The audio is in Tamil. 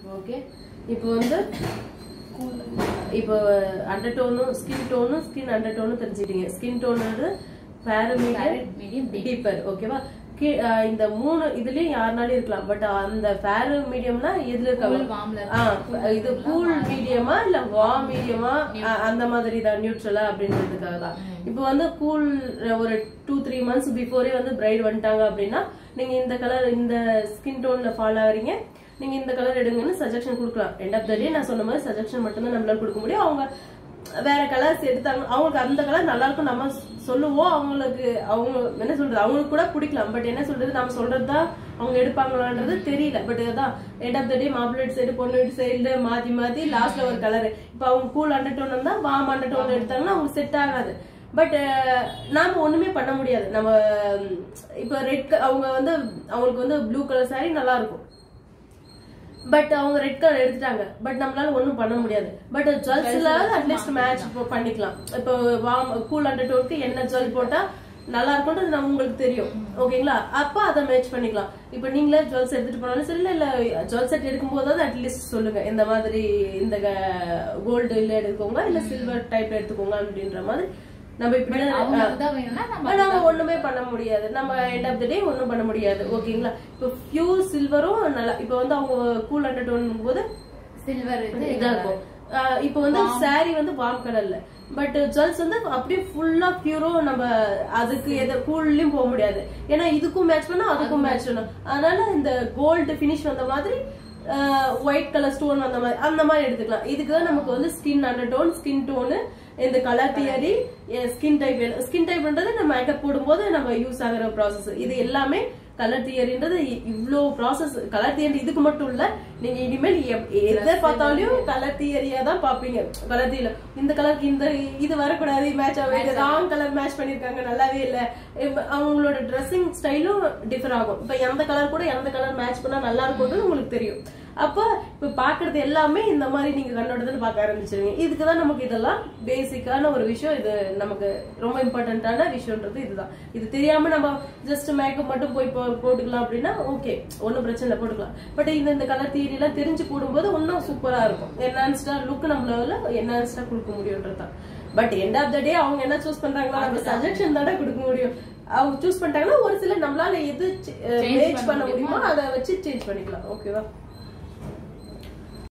ஓகே இப்போ வந்து இப்போ அண்டர் டோனும் ஸ்கின் டோனும் ஸ்கின் அண்டர் டோனும் தெரிஞ்சுக்கிட்டீங்க ஸ்கின் டோன் வந்து பேரமீடியம் medium, deep. டீப்பர் ஓகேவா கீ- அஹ் இந்த மூணு இதுலயும் யாருனாலும் இருக்கலாம் பட் அந்த ஃபேர் மீடியம்னா எதுல Cool, இருக்க warm ல ஆ, இருக்கு. இது கூல் மீடியமா இல்ல வார்ம் மீடியமா அந்த மாதிரி தான் நியூட்ரலா அப்படின்றதுக்காக தான் இப்போ வந்து கூல் ஒரு டூ த்ரீ மந்த்ஸ் பிஃபோரே வந்து பிரைட் வந்துட்டாங்க அப்படின்னா நீங்க இந்த கலர் இந்த ஸ்கின் டோன்ல ஃபாலோ ஆகுறீங்க நீங்க இந்த கலர் எடுங்கன்னு சஜஷன் கொடுக்கலாம் எண்ட் ஆஃப் த டே நான் சொன்ன மாதிரி சஜஷன் மட்டும் தான் நம்மளால கொடுக்க முடியும் அவங்க வேற கலர்ஸ் எடுத்தாங்க அவங்களுக்கு அந்த கலர் நல்லா இருக்கும் நம்ம சொல்லுவோம் அவங்களுக்கு அவங்க என்ன சொல்றது அவங்களுக்கு கூட பிடிக்கலாம் பட் என்ன சொல்றது நம்ம சொல்றதுதான் அவங்க எடுப்பாங்களான்றது தெரியல பட் அதான் எண்ட் ஆஃப் த டே மாப்பிள்ளை சைடு பொண்ணு வீட்டு சைடு மாத்தி மாத்தி லாஸ்ட்ல ஒரு கலர் இப்ப அவங்க கூல் அண்டர் டோன் இருந்தா வாம் அண்டர் டோன் எடுத்தாங்கன்னா அவங்க செட் ஆகாது பட் நாம ஒண்ணுமே பண்ண முடியாது நம்ம உம், இப்ப ரெட் அவங்க வந்து அவங்களுக்கு வந்து ப்ளூ கலர் saree நல்லா இருக்கும் பட் அவங்க ரெட் கலர் எடுத்துட்டாங்க பட் நம்மளால ஒண்ணும் பண்ண முடியாது பட் ஜுவல்ஸ்ல அட்லீஸ்ட் மேட்ச் பண்ணிக்கலாம் இப்போ வாம் கூல் அண்டர் டோனுக்கு என்ன ஜுவல் போட்டா நல்லா இருக்கும்ன்றது நம்ம உங்களுக்கு தெரியும் ஓகேங்களா அப்ப அதை மேட்ச் பண்ணிக்கலாம் இப்போ நீங்களே ஜுவல்ஸ் எடுத்துட்டு போனாலும் சரி இல்ல ஜுவல் செட் எடுக்கும் போதாவது அட்லீஸ்ட் சொல்லுங்க இந்த மாதிரி இந்த கோல்டு இல்ல எடுத்துக்கோங்க இல்ல சில்வர் டைப் எடுத்துக்கோங்க அப்படின்ற மாதிரி நம்ம இப்படி அவங்களுக்கு தான் வேணும்னா நம்ம ஆனா நம்ம ஒண்ணுமே பண்ண முடியாது நம்ம எண்ட் ஆஃப் த டே ஒண்ணும் பண்ண முடியாது ஓகேங்களா இப்போ பியூர் சில்வரும் நல்லா இப்போ வந்து அவங்க கூல் அண்டர் டோன் போது சில்வர் இது இதா இருக்கும் ஆஹ் இப்போ வந்து saree வந்து வார்ம் கலர்ல பட் ஜுவல்ஸ் வந்து அப்படியே ஃபுல்லா பியூரும் நம்ம அதுக்கு எதை கூல்லயும் போக முடியாது ஏன்னா இதுக்கும் மேட்ச் பண்ணா அதுக்கும் மேட்ச் பண்ணணும் அதனால இந்த கோல்டு ஃபினிஷ் வந்த மாதிரி ஒயிட் கலர் ஸ்டோன் வந்த மாதிரி அந்த மாதிரி எடுத்துக்கலாம் இதுக்கு தான் நமக்கு வந்து skin undertone skin tone இந்த colour theory skin type skin டைப்ன்றது நம்ம மேக்கப் போடும்போது நம்ம யூஸ் ஆகுற ப்ராசஸ் இது எல்லாமே கலர் தியரின்றது இவ்ளோ ப்ராசஸ் கலர் தியரி இதுக்கு மட்டும் இல்ல நீங்க இனிமேல் எப்- எதை பார்த்தாலும் கலர் தியரியா தான் பாப்பீங்க கலர் தியரியில இந்த கலருக்கு இந்த இது வரக்கூடாது மேட்ச் ஆகுது ராங் கலர் மேட்ச் பண்ணிருக்காங்க நல்லாவே இல்ல இப்ப அவங்களோட ட்ரெஸ்ஸிங் ஸ்டைலும் டிஃபர் ஆகும் இப்ப எந்த கலர் கூட எந்த கலர் மேட்ச் பண்ணா நல்லா இருக்கும்ன்றது உங்களுக்கு தெரியும் அப்ப இப்ப பாக்குறது எல்லாமே இந்த மாதிரி நீங்க கண்ணோட்டத்துல பார்க்க ஆரம்பிச்சிருவீங்க இதுக்கு தான் நமக்கு இதெல்லாம் பேசிக்கான ஒரு விஷயம் இது நமக்கு ரொம்ப இம்பார்ட்டன்டான விஷயம்ன்றது இதுதான் இது தெரியாம நம்ம ஜஸ்ட் மேக்கப் மட்டும் போய் போ- போட்டுக்கலாம் அப்படின்னா ஓகே ஒன்றும் பிரச்சனை இல்லை போட்டுக்கலாம் பட் இந்த இந்த கலர் தியரி எல்லாம் தெரிஞ்சு போடும்போது இன்னும் சூப்பரா இருக்கும் என்ஹான்ஸ்டா லுக் நம்மளால என்ஹான்ஸ்டா கொடுக்க முடியும்ன்றது தான் but end of the day அவங்க என்ன சூஸ் பண்றாங்களோ நம்ம சஜஷன் தானே கொடுக்க முடியும் அவங்க சூஸ் பண்ணிட்டாங்கன்னா ஒரு சில நம்மளால எது Change மேட்ச் பண்ண பண்ண முடியுமோ அதை வச்சு சேஞ்ச் பண்ணிக்கலாம் ஓகேவா